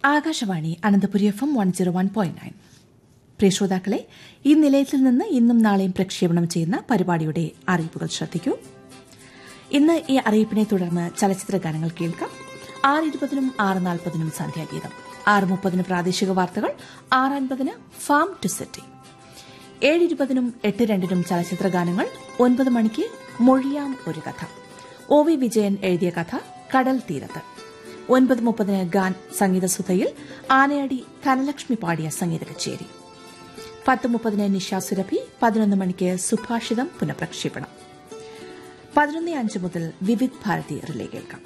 Akashvani Ananthapuri F M one zero one point nine പ്രിയ ശ്രോതാക്കളെ ഈ നിലയത്തിൽ നിന്ന് ഇന്നും നാളെയും പ്രക്ഷേപണം ചെയ്യുന്ന പരിപാടിയുടെ അറിയിപ്പുകൾ ശ്രദ്ധിക്കൂ ഇന്ന് ഈ അറിയിപ്പിനെ തുടർന്ന് ചലച്ചിത്ര ഗാനങ്ങൾ കേൾക്കാം ആറ് ഇരുപതിനും ആറ് നാൽപ്പതിനും സന്ധ്യാഗീതം ആറ് മുപ്പതിന് പ്രാദേശിക വാർത്തകൾ ആറ് അൻപതിന് ഫാം ടു സിറ്റി ഏഴ് ഇരുപതിനും എട്ട് രണ്ടിനും ചലച്ചിത്ര ഗാനങ്ങൾ ഒൻപത് മണിക്ക് മൊഴിയാം ഒരു കഥ ഒ വി വിജയൻ എഴുതിയ കഥ കടൽ തീരത്ത് ഒൻപത് മുപ്പതിന് ഗാൻ സംഗീതസുധയിൽ ആനയടി ധനലക്ഷ്മി പാടിയ സംഗീത കച്ചേരി പത്ത് മുപ്പതിന് നിഷ സുരഭി പതിനൊന്ന് മണിക്ക് സുഭാഷിതം പുനഃപ്രക്ഷേപണം പതിനൊന്ന് അഞ്ച് മുതൽ വിവിധ് ഭാരതി റിലേ കേൾക്കാം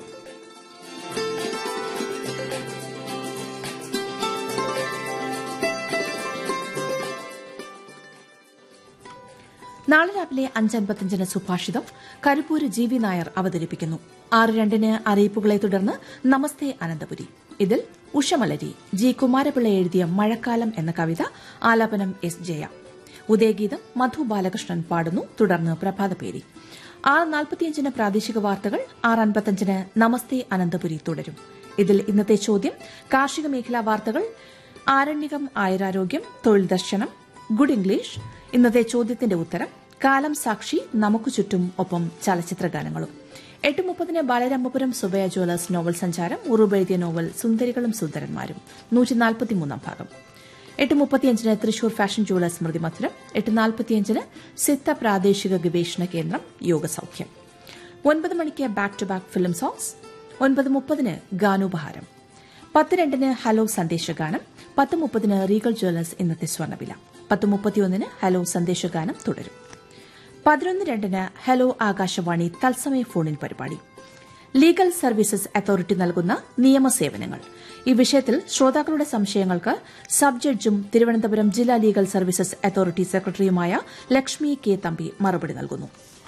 നാളെ രാവിലെ അഞ്ചൻപത്തിയഞ്ചിന് സുഭാഷിതം കരുപ്പൂര് ജി വി നായർ അവതരിപ്പിക്കുന്നു ആറ് രണ്ടിന് അറിയിപ്പുകളെ തുടർന്ന് നമസ്തേ അനന്തപുരി ഇതിൽ ഉഷമലരി ജി കുമാരപിള്ള എഴുതിയ മഴക്കാലം എന്ന കവിത ആലാപനം എസ് ജയ ഉദയഗീതം മധു ബാലകൃഷ്ണൻ പാടുന്നു തുടർന്ന് പ്രഭാതപേരി ആറ് നാൽപ്പത്തിയഞ്ചിന് പ്രാദേശിക വാർത്തകൾ ആറ് അൻപത്തിയഞ്ചിന് നമസ്തേ അനന്തപുരി തുടരും ഇതിൽ ഇന്നത്തെ ചോദ്യം കാർഷിക മേഖലാ വാർത്തകൾ ആരണ്യകം ആയുരാരോഗ്യം തൊഴിൽ ദർശനം ഗുഡ് ഇംഗ്ലീഷ് ഇന്നത്തെ ചോദ്യത്തിന്റെ ഉത്തരം കാലം സാക്ഷി നമുക്ക് ചുറ്റും ഒപ്പം ചലച്ചിത്ര ഗാനങ്ങളും എട്ട് മുപ്പതിന് ബാലരാമപുരം സുബയ ജ്വല്ലേഴ്സ് നോവൽ സഞ്ചാരം ഉറുബ് എഴുതിയ നോവൽ സുന്ദരികളും സുന്ദരന്മാരും നൂറ്റി നാൽപ്പത്തിമൂന്നാം ഭാഗം എട്ട് മുപ്പത്തിയഞ്ചിന് തൃശൂർ ഫാഷൻ ജ്വല്ലേഴ്സ് സ്മൃതി മധുരം എട്ട് നാൽപ്പത്തിയഞ്ചിന് സിത്ത പ്രാദേശിക ഗവേഷണ കേന്ദ്രം യോഗസൌഖ്യം ഒൻപത് മണിക്ക് back to back film songs ഒൻപത് മുപ്പതിന് ഗാനോപഹാരം പത്ത് രണ്ടിന് ഹലോ സന്ദേശഗാനം പത്ത് മുപ്പതിന് റീഗൽ ജ്വല്ലേഴ്സ് ഇന്നത്തെ സ്വർണ്ണവില പത്ത് മുപ്പത്തിയൊന്നിന് ഹലോ സന്ദേശഗാനം തുടരും പതിനൊന്ന് രണ്ടിന് ഹലോ ആകാശവാണി തത്സമയ ഫോണിൻ പരിപാടി ലീഗൽ സർവീസസ് അതോറിറ്റി നൽകുന്ന നിയമസേവനങ്ങൾ ഈ വിഷയത്തിൽ ശ്രോതാക്കളുടെ സംശയങ്ങൾക്ക് സബ് ജഡ്ജും തിരുവനന്തപുരം ജില്ലാ ലീഗൽ സർവീസസ് അതോറിറ്റി സെക്രട്ടറിയുമായ ലക്ഷ്മി കെ തമ്പി മറുപടി നൽകുന്നു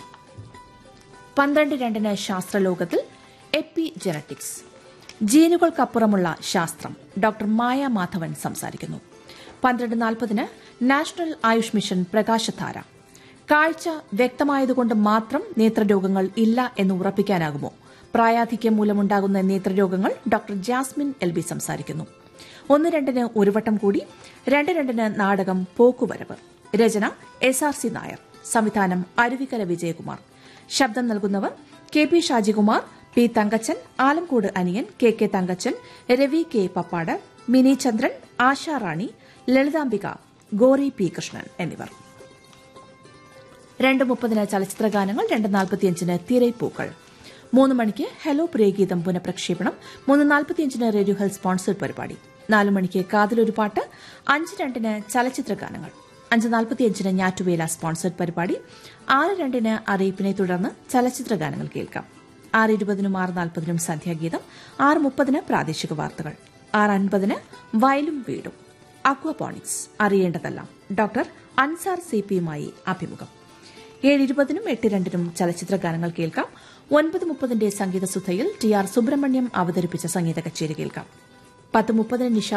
പന്ത്രണ്ട് രണ്ടിന് ശാസ്ത്രലോകത്തിൽ എപ്പി ജനറ്റിക്സ് ജീനുകൾക്കപ്പുറമുള്ള ശാസ്ത്രം ഡോക്ടർ മായ മാധവൻ സംസാരിക്കുന്നു പന്ത്രണ്ട് നാൽപ്പതിന് നാഷണൽ ആയുഷ് മിഷൻ പ്രകാശധാര കാഴ്ച വ്യക്തമായതുകൊണ്ട് മാത്രം നേത്രരോഗങ്ങൾ ഇല്ല എന്ന് ഉറപ്പിക്കാനാകുമോ പ്രായാധിക്യം മൂലമുണ്ടാകുന്ന നേത്രരോഗങ്ങൾ ഡോക്ടർ ജാസ്മിൻ എൽ ബി സംസാരിക്കുന്നു ഒന്ന് രണ്ടിന് ഒരു വട്ടം കൂടി രണ്ട് രണ്ടിന് നാടകം പോക്കുവരവ് രചന എസ് ആർ സി നായർ സംവിധാനം അരുവിക്കര വിജയകുമാർ ശബ്ദം നൽകുന്നവർ K P Shajikumar P Thankachan Alamcode Aniyan K K Thankachan Ravi K Pappad Mini Chandran Asharani Lalithambika Gauri P Krishnan എന്നിവർ രണ്ട് മുപ്പതിന് ചലച്ചിത്ര ഗാനങ്ങൾ രണ്ട് നാൽപ്പത്തിയഞ്ചിന് തിരൈപ്പൂക്കൾ മൂന്ന് മണിക്ക് ഹലോ പ്രിയഗീതം പുനഃപ്രക്ഷേപണം മൂന്ന് നാൽപ്പത്തിയഞ്ചിന് റേഡിയോ ഹെൽത്ത് സ്പോൺസർഡ് പരിപാടി നാല് മണിക്ക് കാതിലൊരു പാട്ട് അഞ്ച് രണ്ടിന് ചലച്ചിത്ര ഗാനങ്ങൾ അഞ്ച് നാൽപ്പത്തിയഞ്ചിന് ഞാറ്റുവേല സ്പോൺസർഡ് പരിപാടി ആറ് രണ്ടിന് അറിയിപ്പിനെ തുടർന്ന് ചലച്ചിത്ര ഗാനങ്ങൾ കേൾക്കാം ആറ് ഇരുപതിനും ആറ് നാൽപ്പതിനും സന്ധ്യാഗീതം ആറ് മുപ്പതിന് പ്രാദേശിക വാർത്തകൾ ആറ് അൻപതിന് വയലും വീടും അക്വപോണിക്സ് അറിയേണ്ടതെല്ലാം ഡോക്ടർ അൻസാർ സി പിയുമായി അഭിമുഖം ഏഴ് ഇരുപതിനും എട്ട് രണ്ടിനും ചലച്ചിത്ര ഗാനങ്ങൾ കേൾക്കാം ഒൻപത് മുപ്പതിന്റെ സംഗീത സുധയിൽ ടി ആർ സുബ്രഹ്മണ്യം അവതരിപ്പിച്ച സംഗീത കച്ചേരി കേൾക്കാം പത്ത് മുപ്പതിന് നിഷ